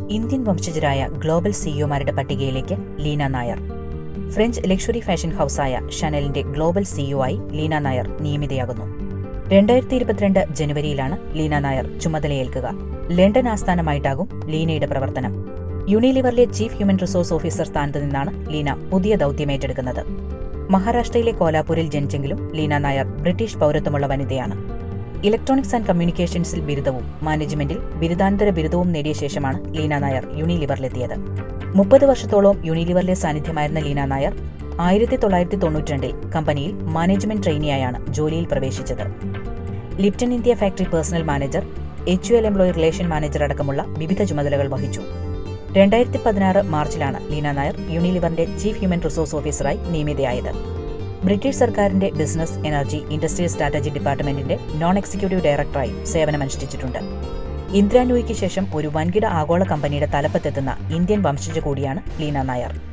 Indian വംശജരായ global സിഇഒമാരുടെ പട്ടികയിലേക്ക് Leena Nair French luxury fashion ഹൗസായ ഷനലിന്റെ ഗ്ലോബൽ സിഇഒ ആയി ലീന നായർ നിയമിതയാകുന്നു രണ്ടായിരത്തി ഇരുപത്തിരണ്ട് ജനുവരിയിലാണ് ലീന നായർ ചുമതലയേൽക്കുക ലണ്ടൻ ആസ്ഥാനമായിട്ടാകും ലീനയുടെ പ്രവർത്തനം യൂണിലിവറിലെ ചീഫ് ഹ്യൂമൻ റിസോഴ്സ് ഓഫീസർ സ്ഥാനത്ത് നിന്നാണ് ലീന പുതിയ ദൌത്യമേറ്റെടുക്കുന്നത് മഹാരാഷ്ട്രയിലെ കോലാപൂരിൽ ജനിച്ചെങ്കിലും ലീന നായർ ബ്രിട്ടീഷ് പൗരത്വമുള്ള വനിതയാണ് ഇലക്ട്രോണിക്സ് ആൻഡ് കമ്മ്യൂണിക്കേഷൻസിൽ ബിരുദവും മാനേജ്മെന്റിൽ ബിരുദാനന്തര ബിരുദവും നേടിയ ശേഷമാണ് ലീന നായർ യൂണിലിവറിലെത്തിയത് മുപ്പത് വർഷത്തോളം യൂണിലിവറിലെ സാന്നിധ്യമായിരുന്ന ലീന നായർ ആയിരത്തി തൊള്ളായിരത്തി തൊണ്ണൂറ്റിരണ്ടിൽ കമ്പനിയിൽ മാനേജ്മെന്റ് ട്രെയിനിയായാണ് ജോലിയിൽ പ്രവേശിച്ചത് Lipton India factory personnel manager H U L employee relation manager അടക്കമുള്ള വിവിധ ചുമതലകൾ വഹിച്ചു രണ്ടായിരത്തി പതിനാറ് മാർച്ചിലാണ് ലീന നായർ യൂണിലിവറിന്റെ ചീഫ് ഹ്യൂമൻ റിസോഴ്സ് ഓഫീസറായി നിയമിതയായത് ബ്രിട്ടീഷ് സർക്കാരിന്റെ ബിസിനസ് എനർജി ഇൻഡസ്ട്രിയൽ സ്ട്രാറ്റജി ഡിപ്പാർട്ട്മെന്റിന്റെ നോൺ എക്സിക്യൂട്ടീവ് ഡയറക്ടറായി സേവനമനുഷ്ഠിച്ചിട്ടുണ്ട് ഇന്ദിരാനൂയിക്ക് ശേഷം ഒരു വൻകിട ആഗോള കമ്പനിയുടെ തലപ്പത്തെത്തുന്ന ഇന്ത്യൻ വംശജ കൂടിയാണ് ലീന നായർ